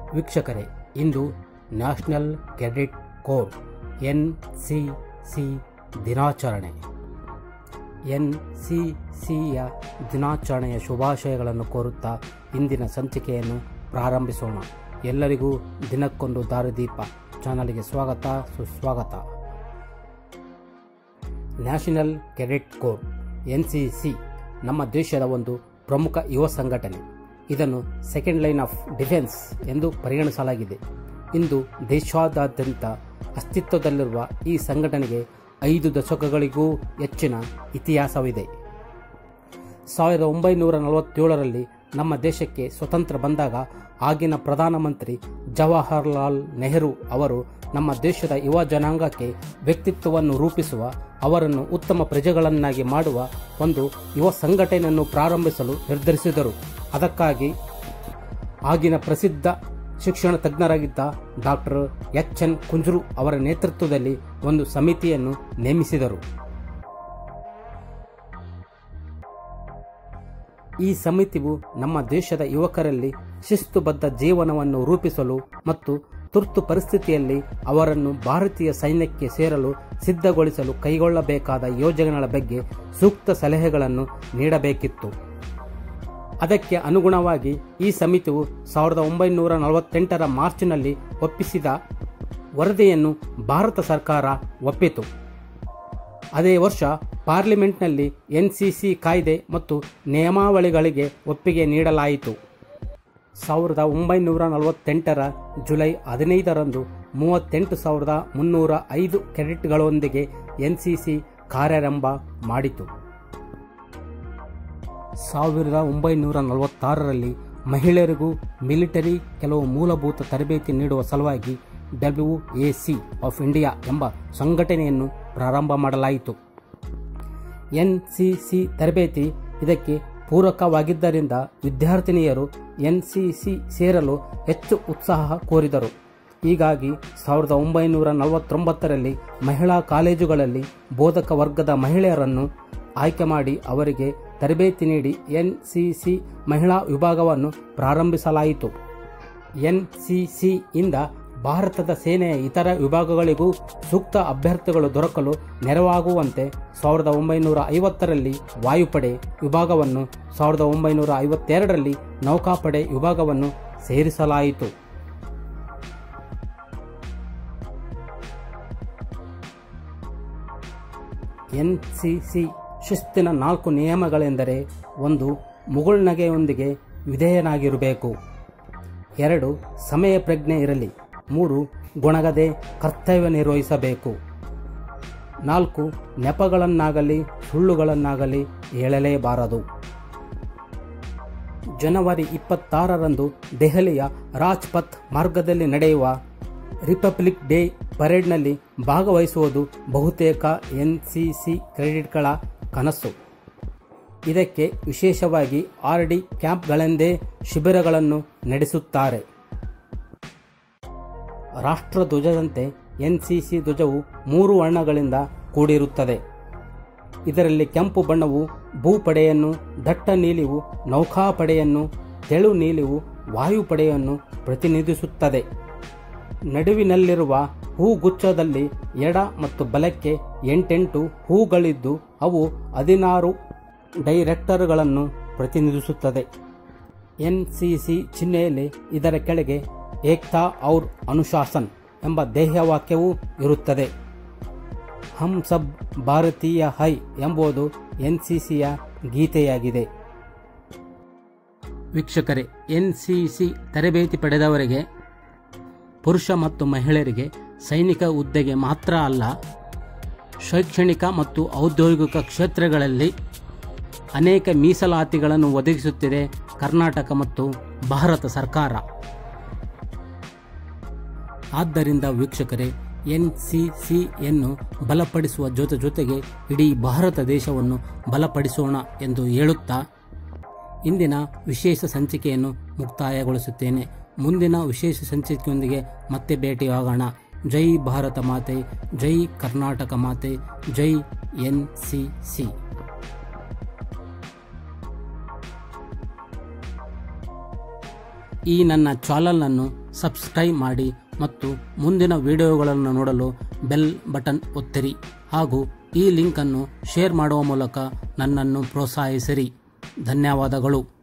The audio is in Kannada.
ವೀಕ್ಷಕರೇ ಇಂದು national cadet corps N C C ದಿನಾಚರಣೆ ಎನ್ ಸಿ ಸಿಯ ದಿನಾಚರಣೆಯ ಶುಭಾಶಯಗಳನ್ನು ಕೋರುತ್ತಾ ಇಂದಿನ ಸಂಚಿಕೆಯನ್ನು ಪ್ರಾರಂಭಿಸೋಣ ಎಲ್ಲರಿಗೂ ದಿನಕ್ಕೊಂದು ದಾರಿದೀಪ ಚಾನಲ್ಗೆ ಸ್ವಾಗತ ಸುಸ್ವಾಗತ national cadet corps N C C ನಮ್ಮ ದೇಶದ ಒಂದು ಪ್ರಮುಖ ಯುವ ಸಂಘಟನೆ ಇದನ್ನು ಸೆಕೆಂಡ್ ಲೈನ್ ಆಫ್ ಡಿಫೆನ್ಸ್ ಎಂದು ಪರಿಗಣಿಸಲಾಗಿದೆ ಇಂದು ದೇಶಾದ್ಯಂತ ಅಸ್ತಿತ್ವದಲ್ಲಿರುವ ಈ ಸಂಘಟನೆಗೆ ಐದು ದಶಕಗಳಿಗೂ ಹೆಚ್ಚಿನ ಇತಿಹಾಸವಿದೆ ಸಾವಿರದ ಒಂಬೈನೂರ ನಲವತ್ತೇಳರಲ್ಲಿ ನಮ್ಮ ದೇಶಕ್ಕೆ ಸ್ವತಂತ್ರ ಬಂದಾಗ ಆಗಿನ ಪ್ರಧಾನಮಂತ್ರಿ ಜವಾಹರ್ಲಾಲ್ ನೆಹರು ಅವರು ನಮ್ಮ ದೇಶದ ಯುವ ಜನಾಂಗಕ್ಕೆ ವ್ಯಕ್ತಿತ್ವವನ್ನು ರೂಪಿಸುವ ಅವರನ್ನು ಉತ್ತಮ ಪ್ರಜೆಗಳನ್ನಾಗಿ ಮಾಡುವ ಒಂದು ಯುವ ಸಂಘಟನೆಯನ್ನು ಪ್ರಾರಂಭಿಸಲು ನಿರ್ಧರಿಸಿದರು ಅದಕ್ಕಾಗಿ ಆಗಿನ ಪ್ರಸಿದ್ಧ ಶಿಕ್ಷಣ ತಜ್ಞರಾಗಿದ್ದ ಡಾಕ್ಟರ್ ಎಚ್ ಎನ್ ಕುಂಜರು ಅವರ ನೇತೃತ್ವದಲ್ಲಿ ಒಂದು ಸಮಿತಿಯನ್ನು ನೇಮಿಸಿದರು ಈ ಸಮಿತಿಯು ನಮ್ಮ ದೇಶದ ಯುವಕರಲ್ಲಿ ಶಿಸ್ತುಬದ್ಧ ಜೀವನವನ್ನು ರೂಪಿಸಲು ಮತ್ತು ತುರ್ತು ಪರಿಸ್ಥಿತಿಯಲ್ಲಿ ಅವರನ್ನು ಭಾರತೀಯ ಸೈನ್ಯಕ್ಕೆ ಸೇರಲು ಸಿದ್ಧಗೊಳಿಸಲು ಕೈಗೊಳ್ಳಬೇಕಾದ ಯೋಜನೆಗಳ ಬಗ್ಗೆ ಸೂಕ್ತ ಸಲಹೆಗಳನ್ನು ನೀಡಬೇಕಿತ್ತು ಅದಕ್ಕೆ ಅನುಗುಣವಾಗಿ ಈ ಸಮಿತಿಯು ಸಾವಿರದ ಒಂಬೈನೂರ ನಲವತ್ತೆಂಟರ ಮಾರ್ಚ್ನಲ್ಲಿ ಒಪ್ಪಿಸಿದ ವರದಿಯನ್ನು ಭಾರತ ಸರ್ಕಾರ ಒಪ್ಪಿತು ಅದೇ ವರ್ಷ ಪಾರ್ಲಿಮೆಂಟ್ನಲ್ಲಿ ಎನ್ಸಿಸಿ ಕಾಯ್ದೆ ಮತ್ತು ನಿಯಮಾವಳಿಗಳಿಗೆ ಒಪ್ಪಿಗೆ ನೀಡಲಾಯಿತು ಸಾವಿರದ ಒಂಬೈನೂರ ನಲವತ್ತೆಂಟರ ಜುಲೈ ಹದಿನೈದರಂದು ಮೂವತ್ತೆಂಟು ಸಾವಿರದ ಮುನ್ನೂರ ಐದು ಕೆಡೆಟ್ಗಳೊಂದಿಗೆ ಎನ್ಸಿಸಿ ಕಾರ್ಯಾರಂಭ ಮಾಡಿತು ಸಾವಿರದ ಒಂಬೈನೂರ ನಲವತ್ತಾರರಲ್ಲಿ ಮಹಿಳೆಯರಿಗೂ ಮಿಲಿಟರಿ ಕೆಲವು ಮೂಲಭೂತ ತರಬೇತಿ ನೀಡುವ ಸಲುವಾಗಿ W A C of India ಎಂಬ ಸಂಘಟನೆಯನ್ನು ಪ್ರಾರಂಭ ಮಾಡಲಾಯಿತು ಎನ್ ಸಿ ಸಿ ತರಬೇತಿ ಇದಕ್ಕೆ ಪೂರಕವಾಗಿದ್ದರಿಂದ ವಿದ್ಯಾರ್ಥಿನಿಯರು ಎನ್ ಸಿ ಸಿ ಸೇರಲು ಹೆಚ್ಚು ಉತ್ಸಾಹ ಕೋರಿದರು ಹೀಗಾಗಿ ಸಾವಿರದ ಒಂಬೈನೂರ ನಲವತ್ತೊಂಬತ್ತರಲ್ಲಿ ಮಹಿಳಾ ಕಾಲೇಜುಗಳಲ್ಲಿ ಬೋಧಕ ವರ್ಗದ ಮಹಿಳೆಯರನ್ನು ಆಯ್ಕೆ ಮಾಡಿ ಅವರಿಗೆ ತರಬೇತಿ ನೀಡಿ ಎನ್ ಸಿ ಸಿ ಮಹಿಳಾ ವಿಭಾಗವನ್ನು ಪ್ರಾರಂಭಿಸಲಾಯಿತು ಎನ್ ಸಿ ಸಿ ಇಂದ ಭಾರತದ ಸೇನೆಯ ಇತರ ವಿಭಾಗಗಳಿಗೂ ಸೂಕ್ತ ಅಭ್ಯರ್ಥಿಗಳು ದೊರಕಲು ನೆರವಾಗುವಂತೆ ಸಾವಿರದ ಒಂಬೈನೂರ ಐವತ್ತರಲ್ಲಿ ವಾಯುಪಡೆ ವಿಭಾಗವನ್ನು ಸಾವಿರದ ಒಂಬೈನೂರ ಐವತ್ತೆರಡರಲ್ಲಿ ನೌಕಾಪಡೆ ವಿಭಾಗವನ್ನು ಸೇರಿಸಲಾಯಿತು ಎನ್ ಸಿ ಸಿ ಶಿಸ್ತಿನ ನಾಲ್ಕು ನಿಯಮಗಳೆಂದರೆ ಒಂದು ಮುಗುಳ್ನಗೆಯೊಂದಿಗೆ ವಿಧೇಯನಾಗಿರಬೇಕು ಎರಡು ಸಮಯ ಪ್ರಜ್ಞೆ ಇರಲಿ ಮೂರು ಗುಣಗದೆ ಕರ್ತವ್ಯ ನಿರ್ವಹಿಸಬೇಕು ನಾಲ್ಕು ನೆಪಗಳನ್ನಾಗಲಿ ಸುಳ್ಳುಗಳನ್ನಾಗಲಿ ಹೇಳಲೇಬಾರದು ಜನವರಿ ಇಪ್ಪತ್ತಾರರಂದು ದೆಹಲಿಯ ರಾಜ್ಪಥ್ ಮಾರ್ಗದಲ್ಲಿ ನಡೆಯುವ ರಿಪಬ್ಲಿಕ್ ಡೇ ಪರೇಡ್ನಲ್ಲಿ ಭಾಗವಹಿಸುವುದು ಬಹುತೇಕ ಎನ್ಸಿಸಿ ಕ್ರೆಡಿಟ್ಗಳ ಕನಸು ಇದಕ್ಕೆ ವಿಶೇಷವಾಗಿ ಆರ್ ಡಿ ಕ್ಯಾಂಪ್ಗಳೆಂದೇ ಶಿಬಿರಗಳನ್ನು ನಡೆಸುತ್ತಾರೆ ರಾಷ್ಟ್ರಧ್ವಜದಂತೆ ಎನ್ಸಿಸಿ ಧ್ವಜವು ಮೂರು ವರ್ಣಗಳಿಂದ ಕೂಡಿರುತ್ತದೆ ಇದರಲ್ಲಿ ಕೆಂಪು ಬಣ್ಣವು ಭೂಪಡೆಯನ್ನು ದಟ್ಟ ನೀಲಿವು ನೌಕಾಪಡೆಯನ್ನು ತೆಳು ನೀಲಿವು ವಾಯುಪಡೆಯನ್ನು ಪ್ರತಿನಿಧಿಸುತ್ತದೆ ನಡುವಿನಲ್ಲಿರುವ ಹೂಗುಚ್ಛದಲ್ಲಿ ಎಡ ಮತ್ತು ಬಲಕ್ಕೆ ಎಂಟೆಂಟು ಹೂಗಳಿದ್ದು ಅವು ಹದಿನಾರು ಡೈರೆಕ್ಟರ್ಗಳನ್ನು ಪ್ರತಿನಿಧಿಸುತ್ತದೆ ಎನ್ಸಿಸಿ ಚಿಹ್ನೆಯಲ್ಲಿ ಇದರ ಕೆಳಗೆ ಏಕ್ತಾ ಔರ್ ಅನುಶಾಸನ್ ಎಂಬ ಧ್ಯೇಯವಾಕ್ಯವೂ ಇರುತ್ತದೆ ಹಮ್ ಸಬ್ ಭಾರತೀಯ ಹೈ ಎಂಬುದು ಎನ್ಸಿಸಿಯ ಗೀತೆಯಾಗಿದೆ ವೀಕ್ಷಕರೇ ಎನ್ಸಿಸಿ ತರಬೇತಿ ಪಡೆದವರಿಗೆ ಪುರುಷ ಮತ್ತು ಮಹಿಳೆಯರಿಗೆ ಸೈನಿಕ ಹುದ್ದೆಗೆ ಮಾತ್ರ ಅಲ್ಲ ಶೈಕ್ಷಣಿಕ ಮತ್ತು ಔದ್ಯೋಗಿಕ ಕ್ಷೇತ್ರಗಳಲ್ಲಿ ಅನೇಕ ಮೀಸಲಾತಿಗಳನ್ನು ಒದಗಿಸುತ್ತಿದೆ ಕರ್ನಾಟಕ ಮತ್ತು ಭಾರತ ಸರ್ಕಾರ ಆದ್ದರಿಂದ ವೀಕ್ಷಕರೇ ಎನ್ ಸಿ ಸಿಯನ್ನು ಬಲಪಡಿಸುವ ಜೊತೆ ಜೊತೆಗೆ ಇಡೀ ಭಾರತ ದೇಶವನ್ನು ಬಲಪಡಿಸೋಣ ಎಂದು ಹೇಳುತ್ತಾ ಇಂದಿನ ವಿಶೇಷ ಸಂಚಿಕೆಯನ್ನು ಮುಕ್ತಾಯಗೊಳಿಸುತ್ತೇನೆ ಮುಂದಿನ ವಿಶೇಷ ಸಂಚಿಕೆಯೊಂದಿಗೆ ಮತ್ತೆ ಭೇಟಿಯಾಗೋಣ ಜೈ ಭಾರತ ಮಾತೆ ಜೈ ಕರ್ನಾಟಕ ಮಾತೆ ಜೈ ಎನ್ ಸಿ ಸಿ ಈ ನನ್ನ ಚಾನಲನ್ನು ಸಬ್ಸ್ಕ್ರೈಬ್ ಮಾಡಿ ಮತ್ತು ಮುಂದಿನ ವಿಡಿಯೋಗಳನ್ನು ನೋಡಲು ಬೆಲ್ ಬಟನ್ ಒತ್ತಿರಿ ಹಾಗೂ ಈ ಲಿಂಕನ್ನು ಶೇರ್ ಮಾಡುವ ಮೂಲಕ ನನ್ನನ್ನು ಪ್ರೋತ್ಸಾಹಿಸಿರಿ ಧನ್ಯವಾದಗಳು